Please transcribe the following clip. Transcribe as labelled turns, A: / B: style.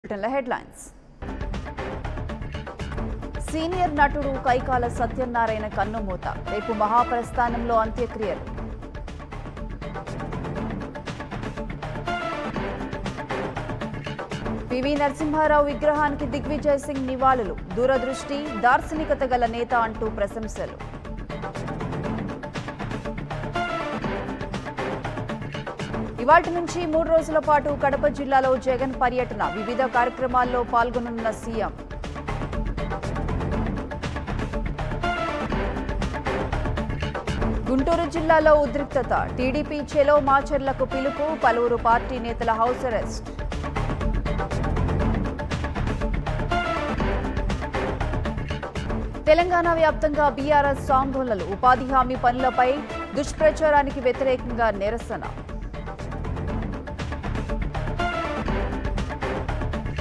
A: బులెటిన్ల headlines senior నటుడు కైకాల సత్యనారాయణ కన్నుమూత రేపు మహాప్రస్థానంలో అంత్యక్రియలు పివి నరసింహారావు విగ్రహానికి దిగ్విజయ్ సింగ్ నివాళులు దూరదృష్టి దార్శనికత గల నేత అంటూ ప్రశంసలు ఇవాటి నుంచి మూడు రోజుల పాటు కడప జిల్లాలో జగన్ పర్యటన వివిధ కార్యక్రమాల్లో పాల్గొనున్న సీఎం గుంటూరు జిల్లాలో ఉద్రిక్తత టీడీపీ చెలో మాచర్లకు పిలుపు పలువురు పార్టీ నేతల హౌస్ అరెస్ట్ తెలంగాణ వ్యాప్తంగా బీఆర్ఎస్ ఆందోళనలు ఉపాధి హామీ పనులపై దుష్ప్రచారానికి వ్యతిరేకంగా నిరసన